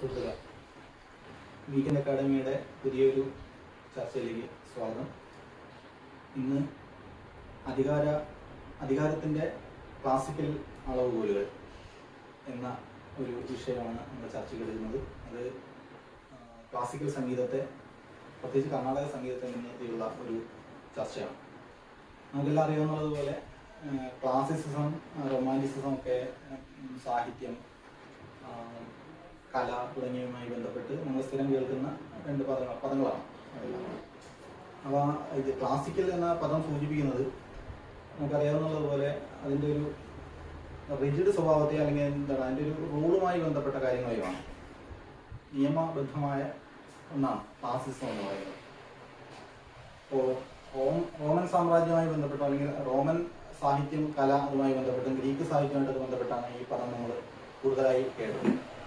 സുഹൃത്തുക്കളെ വീക്കെൻഡ് അക്കാഡമിയുടെ പുതിയൊരു ചർച്ചയിലേക്ക് സ്വാഗതം ഇന്ന് അധികാര അധികാരത്തിൻ്റെ ക്ലാസിക്കൽ അളവുകോലുകൾ എന്ന ഒരു വിഷയമാണ് നമ്മൾ ചർച്ചയ്ക്ക് എടുക്കുന്നത് അത് ആ, ക്ലാസിക്കൽ സംഗീതത്തെ പ്രത്യേകിച്ച് കർണാടക സംഗീതത്തെ മുൻനിർത്തിയുള്ള ഒരു ചർച്ചയാണ് നമുക്കെല്ലാം അറിയാവുന്നതുപോലെ ക്ലാസിസിസം റൊമാൻറ്റിസിസം ഒക്കെ ഉം, സാഹിത്യം ആ, കല തുടങ്ങിയവയുമായി ബന്ധപ്പെട്ട് നമ്മൾ സ്ഥിരം കേൾക്കുന്ന രണ്ട് പദങ്ങൾ പദങ്ങളാണ് അതെല്ലാം. അപ്പോൾ ഇത് ക്ലാസിക്കൽ എന്ന പദം സൂചിപ്പിക്കുന്നത് നമുക്കറിയാവുന്നതുപോലെ അതിൻ്റെ ഒരു റിജിഡ് സ്വഭാവത്തെ അല്ലെങ്കിൽ എന്താണ് അതിൻ്റെ ഒരു റൂളുമായി ബന്ധപ്പെട്ട കാര്യങ്ങളുമാണ് നിയമബദ്ധമായ ഒന്നാണ് ക്ലാസിസം എന്ന് പറയുന്നത് ഇപ്പോൾ റോം റോമൻ സാമ്രാജ്യവുമായി ബന്ധപ്പെട്ടോ അല്ലെങ്കിൽ റോമൻ സാഹിത്യം കല അതുമായി ബന്ധപ്പെട്ടും ഗ്രീക്ക് സാഹിത്യമായിട്ട് ബന്ധപ്പെട്ടാണ് ഈ പദം നമ്മൾ കൂടുതലായി കേട്ടത്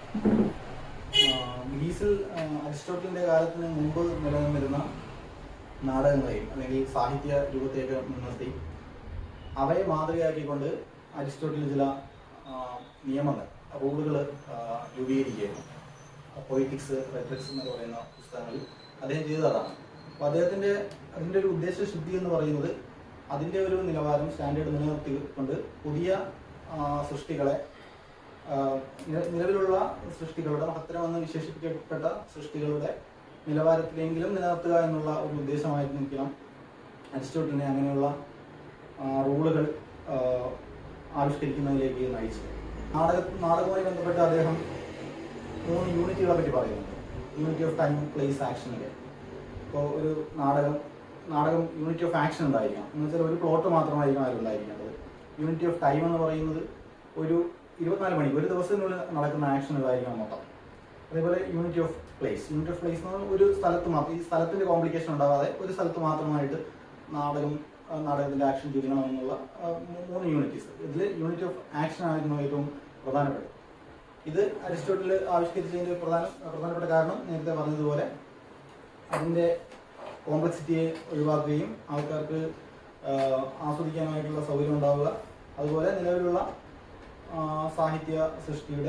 ആ, ഗ്രീസിൽ ആ, അരിസ്റ്റോട്ടലിന്റെ കാലത്തിന് മുമ്പ് നിലനിന്നിരുന്ന നാടകങ്ങളെയും അല്ലെങ്കിൽ സാഹിത്യ രൂപത്തെയൊക്കെ മുൻനിർത്തി അവയെ മാതൃകയാക്കിക്കൊണ്ട് അരിസ്റ്റോട്ടൽ ചില ആ, നിയമങ്ങൾ റൂളുകൾ രൂപീകരിക്കുകയായിരുന്നു പൊളിറ്റിക്സ് റെട്രിക്സ് എന്ന് പറയുന്ന പുസ്തകങ്ങളിൽ അദ്ദേഹം ചെയ്തതാണ് അപ്പോൾ അദ്ദേഹത്തിന്റെ അതിന്റെ ഒരു ഉദ്ദേശ ശുദ്ധി എന്ന് പറയുന്നത് അതിന്റെ ഒരു നിലവാരം സ്റ്റാൻഡേർഡ് നിലനിർത്തിക്കൊണ്ട് പുതിയ ആ, സൃഷ്ടികളെ ആ, നില- നിലവിലുള്ള സൃഷ്ടികളുടെ മഹത്തരമെന്ന് വിശേഷിപ്പിക്കപ്പെട്ട സൃഷ്ടികളുടെ നിലവാരത്തിലെങ്കിലും നിലനിർത്തുക എന്നുള്ള ഒരു ഉദ്ദേശമായിരിക്കണം അരിസ്റ്റോട്ടലിനെ അങ്ങനെയുള്ള ആ, റൂളുകൾ ആ, ആവിഷ്കരിക്കുന്നതിലേക്ക് നയിച്ചത് നാടക നാടകവുമായി ബന്ധപ്പെട്ട് അദ്ദേഹം മൂന്ന് യൂണിറ്റുകളെ പറ്റി പറയുന്നുണ്ട് യൂണിറ്റി ഓഫ് ടൈം പ്ലേസ് ആക്ഷനൊക്കെ ഇപ്പോൾ ഒരു നാടകം നാടകം യൂണിറ്റി ഓഫ് ആക്ഷൻ ഉണ്ടായിരിക്കണം എന്ന് വെച്ചാൽ ഒരു പ്ലോട്ട് മാത്രമായിരിക്കും അതിൽ ഉണ്ടായിരിക്കേണ്ടത് യൂണിറ്റി ഓഫ് ടൈം എന്ന് പറയുന്നത് ഒരു ഇരുപത്തിനാല് മണി ഒരു ദിവസത്തിനുള്ളിൽ നടക്കുന്ന ആക്ഷനുകളായിരിക്കണം മൊത്തം അതേപോലെ unity of place unit of place എന്ന് പറഞ്ഞാൽ ഒരു സ്ഥലത്ത് മാത്രം ഈ സ്ഥലത്തിന്റെ കോംപ്ലിക്കേഷൻ ഉണ്ടാവാതെ ഒരു സ്ഥലത്ത് മാത്രമായിട്ട് നാടകം ആ, നാടകത്തിന്റെ ആക്ഷൻ ചുരുങ്ങണം എന്നുള്ള ആ, മൂ- മൂന്ന് യൂണിറ്റീസ് ഇതിൽ യൂണിറ്റ് ഓഫ് ആക്ഷൻ ആയിരുന്നു ഏറ്റവും പ്രധാനപ്പെട്ടത് ഇത് അരിസ്റ്റോട്ടിൽ ആവിഷ്കരിച്ചതിന്റെ ഒരു പ്രധാന പ്രധാനപ്പെട്ട കാരണം നേരത്തെ പറഞ്ഞതുപോലെ അതിന്റെ കോംപ്ലക്സിറ്റിയെ ഒഴിവാക്കുകയും ആൾക്കാർക്ക് ആ, ആസ്വദിക്കാനായിട്ടുള്ള സൗകര്യം ഉണ്ടാവുക അതുപോലെ നിലവിലുള്ള ആ, സാഹിത്യ സൃഷ്ടിയുടെ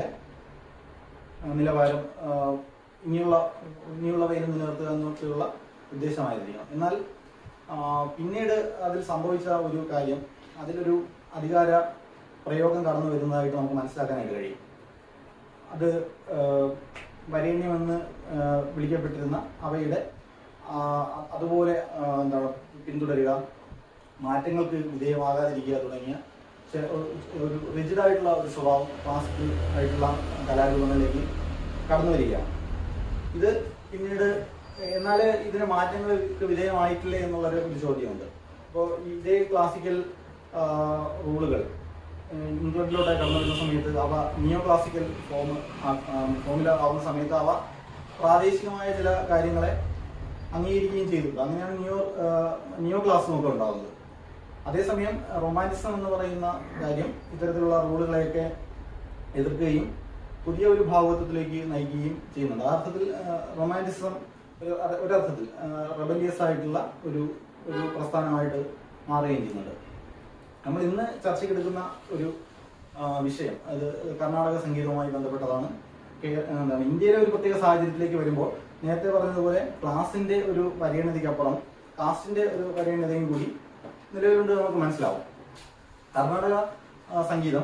ആ, നിലവാരം ആ, ഇനിയുള്ള ഇനിയുള്ളവയിൽ നിലനിർത്തുക എന്നൊക്കെയുള്ള ഉദ്ദേശമായിരിക്കണം എന്നാൽ ആ, പിന്നീട് അതിൽ സംഭവിച്ച ഒരു കാര്യം അതിലൊരു അധികാര പ്രയോഗം കടന്നു വരുന്നതായിട്ട് നമുക്ക് മനസ്സിലാക്കാനായിട്ട് കഴിയും അത് ആ, വരേണ്യമെന്ന് ആ, വിളിക്കപ്പെട്ടിരുന്ന അവയുടെ ആ, അതുപോലെ ആ, എന്താണ് പിന്തുടരുക മാറ്റങ്ങൾക്ക് വിധേയമാകാതിരിക്കുക തുടങ്ങിയ ചെ- ഒരു റിജിഡ് ആയിട്ടുള്ള ഒരു സ്വഭാവം ക്ലാസിക്കൽ ആയിട്ടുള്ള കലാരൂപങ്ങളിലേക്ക് കടന്നു വരികയാണ് ഇത് പിന്നീട് എന്നാല് ഇതിന് മാറ്റങ്ങൾക്ക് വിധേയമായിട്ടില്ലേ എന്നുള്ളൊരു ഒരു ചോദ്യമുണ്ട് അപ്പോൾ ഇതേ ക്ലാസിക്കൽ റൂളുകൾ ഇംഗ്ലണ്ടിലോട്ട് കടന്നു വരുന്ന സമയത്ത് അവ നിയോ ക്ലാസിക്കൽ ഫോം ഫോമിൽ ആവുന്ന സമയത്ത് അവ പ്രാദേശികമായ ചില കാര്യങ്ങളെ അംഗീകരിക്കുകയും ചെയ്തിട്ടുണ്ട് അങ്ങനെയാണ് നിയോ നിയോ ക്ലാസ് ഒക്കെ ഉണ്ടാകുന്നത് അതേസമയം റൊമാൻറ്റിസം എന്ന് പറയുന്ന കാര്യം ഇത്തരത്തിലുള്ള റൂളുകളെയൊക്കെ എതിർക്കുകയും പുതിയ ഒരു ഭാവത്വത്തിലേക്ക് നയിക്കുകയും ചെയ്യുന്നുണ്ട് ആ അർത്ഥത്തിൽ റൊമാൻറ്റിസം ഒരു അര- ഒരർത്ഥത്തിൽ റെബലിയസ് ആയിട്ടുള്ള ഒരു ഒരു പ്രസ്ഥാനമായിട്ട് മാറുകയും ചെയ്യുന്നുണ്ട് നമ്മൾ ഇന്ന് ചർച്ചയ്ക്ക് എടുക്കുന്ന ഒരു ആ, വിഷയം അത് കർണാടക സംഗീതവുമായി ബന്ധപ്പെട്ടതാണ് കേ- എന്താണ് ഇന്ത്യയിലെ ഒരു പ്രത്യേക സാഹചര്യത്തിലേക്ക് വരുമ്പോൾ നേരത്തെ പറഞ്ഞതുപോലെ ക്ലാസിന്റെ ഒരു പരിഗണനയ്ക്കപ്പുറം കാസ്റ്റിന്റെ ഒരു പരിഗണനയും കൂടി നിലവിലുണ്ട് നമുക്ക് മനസ്സിലാവും കർണാടക ആ, സംഗീതം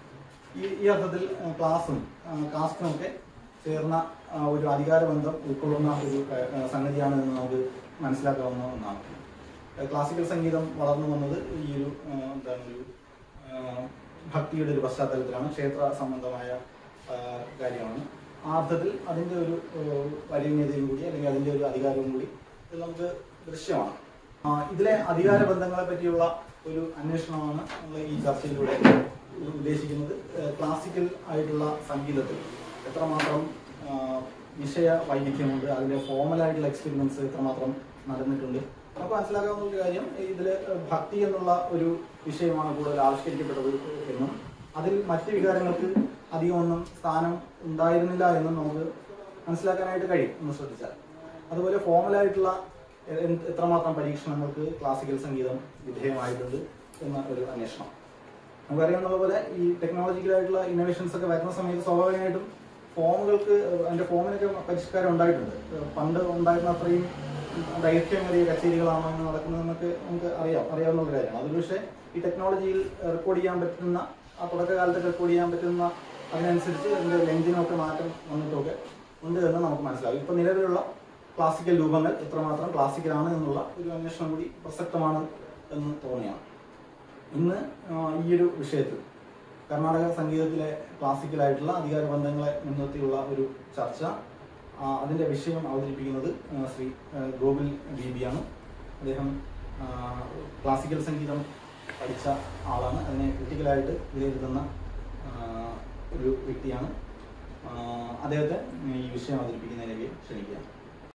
ഈ ഈ അർത്ഥത്തിൽ ആ, ക്ലാസും ആ, കാസ്റ്റും ഒക്കെ ചേർന്ന ആ, ഒരു അധികാര ബന്ധം ഉൾക്കൊള്ളുന്ന ഒരു ആ, സംഗതിയാണ് എന്ന് നമുക്ക് മനസ്സിലാക്കാവുന്ന ഒന്നാണ് ആ, ക്ലാസിക്കൽ സംഗീതം വളർന്നു വന്നത് ഈ ഒരു ആ, എന്താണ് ഒരു ആ, ഭക്തിയുടെ ഒരു പശ്ചാത്തലത്തിലാണ് ക്ഷേത്ര സംബന്ധമായ ആ, കാര്യമാണ് ആ അർത്ഥത്തിൽ അതിന്റെ ഒരു ആ, പരിമിതിയും കൂടി അല്ലെങ്കിൽ അതിന്റെ ഒരു അധികാരവും കൂടി ഇത് നമുക്ക് ദൃശ്യമാണ് ആ, ഇതിലെ അധികാര ബന്ധങ്ങളെ പറ്റിയുള്ള ഒരു അന്വേഷണമാണ് നമ്മൾ ഈ ചർച്ചയിലൂടെ ഉദ്ദേശിക്കുന്നത് ഏഹ് ക്ലാസിക്കൽ ആയിട്ടുള്ള സംഗീതത്തിൽ എത്രമാത്രം ആ, വിഷയ വൈവിധ്യമുണ്ട് അതിലെ ഫോമൽ ആയിട്ടുള്ള എക്സ്പെരിമെന്റ്സ് എത്രമാത്രം നടന്നിട്ടുണ്ട് നമുക്ക് മനസ്സിലാക്കാവുന്ന ഒരു കാര്യം ഇതിൽ ഭക്തി എന്നുള്ള ഒരു വിഷയമാണ് കൂടുതൽ ആവിഷ്കരിക്കപ്പെട്ടത് എന്നും അതിൽ മറ്റ് വികാരങ്ങൾക്ക് അധികമൊന്നും സ്ഥാനം ഉണ്ടായിരുന്നില്ല എന്നും നമുക്ക് മനസ്സിലാക്കാനായിട്ട് കഴിയും ഒന്ന് ശ്രദ്ധിച്ചാൽ അതുപോലെ ഫോമലായിട്ടുള്ള എ- എന്ത്- എത്രമാത്രം പരീക്ഷണങ്ങൾക്ക് ക്ലാസിക്കൽ സംഗീതം വിധേയമായിട്ടുണ്ട് എന്ന ഒരു അന്വേഷണം നമുക്കറിയാവുന്ന പോലെ ഈ ടെക്നോളജിക്കലായിട്ടുള്ള ഇന്നോവേഷൻസ് ഒക്കെ വരുന്ന സമയത്ത് സ്വാഭാവികമായിട്ടും ഫോമുകൾക്ക് അതിന്റെ ഫോമിനൊക്കെ പരിഷ്കാരം ഉണ്ടായിട്ടുണ്ട് പണ്ട് ഉണ്ടായിരുന്ന അത്രയും ദൈർഘ്യമേറിയ കച്ചേരികളാണോ എന്ന് നടക്കുന്നതെന്നൊക്കെ നമുക്ക് അറിയാം അറിയാവുന്ന ഒരു കാര്യമാണ് അതിൽ പക്ഷേ ഈ ടെക്നോളജിയിൽ റെക്കോർഡ് ചെയ്യാൻ പറ്റുന്ന ആ തുടക്കകാലത്ത് റെക്കോർഡ് ചെയ്യാൻ പറ്റുന്ന അതിനനുസരിച്ച് അതിന്റെ ലെങ്തിനൊക്കെ മാറ്റം വന്നിട്ടൊക്കെ ഉണ്ട് എന്ന് നമുക്ക് മനസ്സിലാവും ഇപ്പൊ നിലവിലുള്ള ക്ലാസിക്കൽ രൂപങ്ങൾ എത്രമാത്രം ക്ലാസിക്കലാണ് എന്നുള്ള ഒരു അന്വേഷണം കൂടി പ്രസക്തമാണ് എന്ന് തോന്നിയാണ് ഇന്ന് ആ, ഈ ഒരു വിഷയത്തിൽ കർണാടക സംഗീതത്തിലെ ക്ലാസിക്കലായിട്ടുള്ള അധികാര ബന്ധങ്ങളെ മുൻനിർത്തിയുള്ള ഒരു ചർച്ച ആ, അതിന്റെ വിഷയം അവതരിപ്പിക്കുന്നത് ആ, ശ്രീ ആ, ഗോകുൽ ബീബിയാണ് അദ്ദേഹം ആ, ക്ലാസിക്കൽ സംഗീതം പഠിച്ച ആളാണ് അതിനെ ക്രിട്ടിക്കലായിട്ട് വിലയിരുത്തുന്ന ആ, ഒരു വ്യക്തിയാണ് ആ, അദ്ദേഹത്തെ ഈ വിഷയം അവതരിപ്പിക്കുന്നതിലേക്ക് ക്ഷണിക്കുക